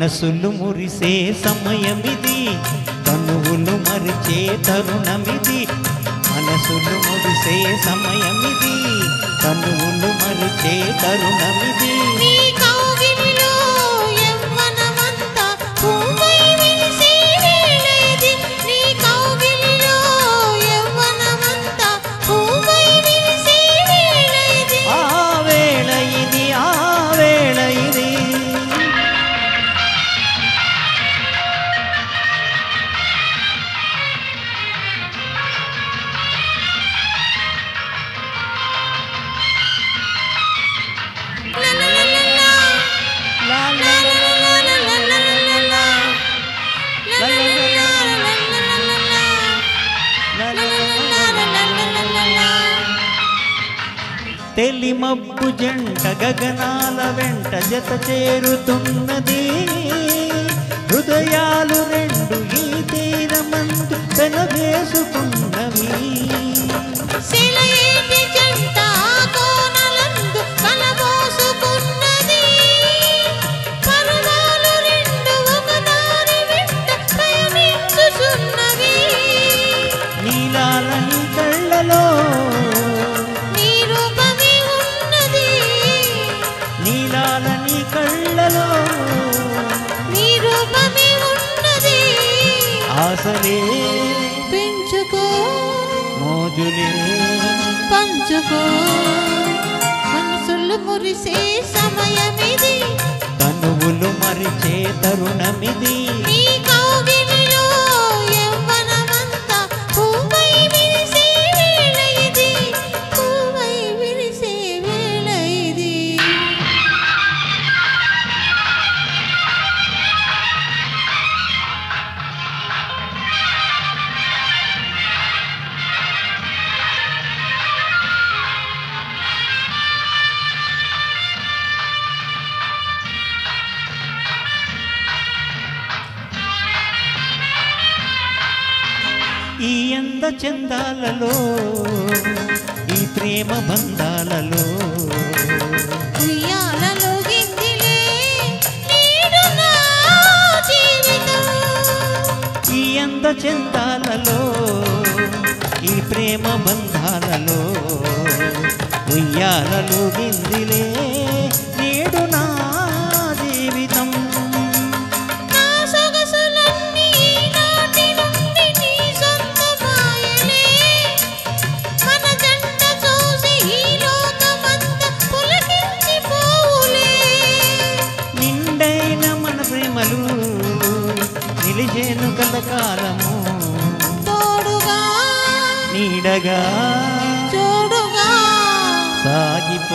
మనసులు మురిసే సమయమిది తనువులు మరిచే తరుణమిది మనసులు మురిసే సమయమిది తనువులు మరిచే తరుణమిది నీ కౌగిలిలో యవ్వనమంతా పూవై విరిసే వేళ ఇది. నీ కౌగిలిలో యవ్వనమంతా పూవై విరిసే వేళ ఇది. ఆ వేళ ఇది ఆ వేళ ఇది లా లా లా లా లా. లా లా లా లా లా లా లా లా లా లా. లా లా లా లా లా లా లా లా లా. లా లా లా లా లా లా లా లా లా లా. తెలిమబ్బు జంట గగనాల వెంట జత చేరుతున్నది హృదయాలు రెండు ఈ తీరమందు పెనవేసుకున్నవి సెలయేటి జంట ఆ కోనలందు కలబోసుకున్నది. పర్వాలు రెండు ఒకదాని వెంట ప్రయాణించుచున్నవి. నీలాలని కళ్ళలో నీ రూపమే ఉన్నది. నీలాలని కళ్ళలో నీ రూపమే ఉన్నది. ఆసలే పెంచుకో మోజులే పంచుకో మనసులు మురిసే సమయమిది తనువులు మరిచే తరుణమిది నీ కౌగిలిలో యవ్వనమంతా పూవై విరిసే వేళ ఇది పూవై విరిసే వేళ ఇది ఈ అంద చందాలలో ఈ ప్రేమ బంధాలలో ఉయ్యాలలో గిందిలే నీడు నా జీవితం ఈ అంద చందాలలో ఈ ప్రేమ బంధాలలో ఉయ్యాలలో గిందిలే నేడు నా జీవితం నా సొగసులన్నీ ఈనాటి నుండి నీ సొంతమాయలే. మన జంట చూసి ఈ లోకమంతా పులకించిపోవులే. నిండైన మన ప్రేమలు నిలిచేను కలకాలము తోడుగా నీడగా చూడుగా సాగిపో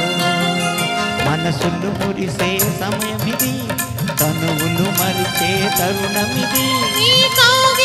మనసులు మురిసే సమయమిది తనువులు మరిచే తరుణమిది నీ కౌగిలిలో